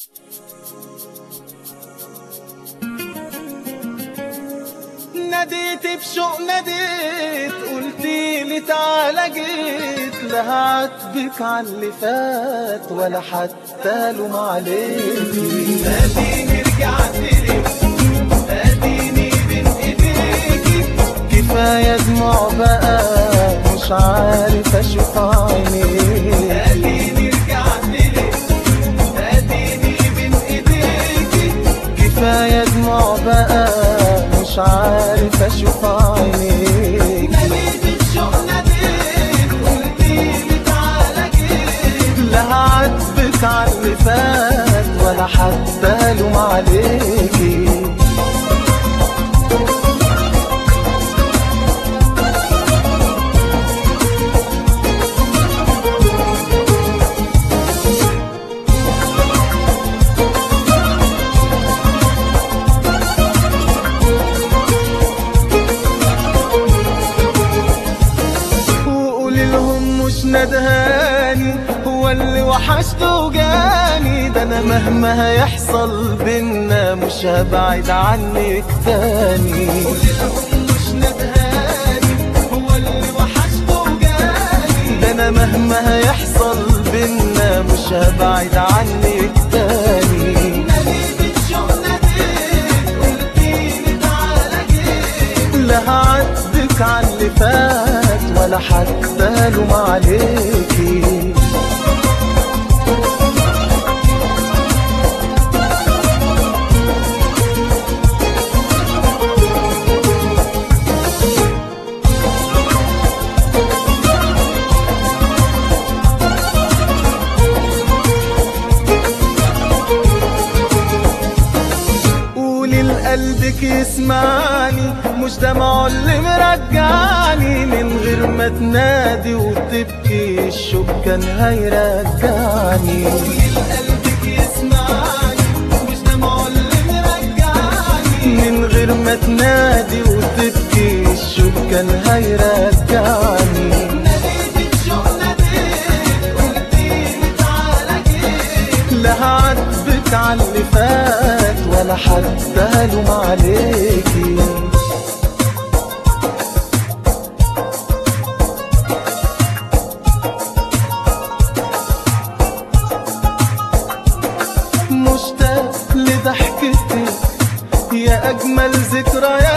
ناديت بشوق ناديت قلتي لي تعالى جيت لا هعاتبك على اللي فات ولا حتى لوم عليكي اديني رجعت لك اديني بين ايديكي كفايه دموع بقى مش عارف اشوف عينيك اديني رجعت لك اديني بين ايديكي كفايه دموع بقى مش عارف اشوف عينيك ناديت الشوق ناديت قلتيلي تعالى جيت لا هعاتبك على اللي فات ولا حتى لوم عليكي وقولي لهم مش ندهاني هو اللي وحشته وجاني ده انا مهما هيحصل بينا مش هبعد عنك تاني قولي لهم مش ندهاني هو اللي وحشته وجاني ده انا مهما هيحصل بينا مش هبعد عنك تاني لا هعاتبك على اللي فات ولا حتى لوم عليكي قولي لقلبك يسمعني مش دمعه اللي مرجعني من غير ما تنادي وتبكي الشوق كان هيرجعني قولي لقلبك يسمعني مش دمعه اللي مرجعني من غير ما تنادي وتبكي الشوق كان هيرجعني ناديت الشوق ناديت قلتيلي تعالى جيت لا هعاتبك على اللي فات ولا حتى لوم عليكي مشتاق لضحكتك يا أجمل ذكريات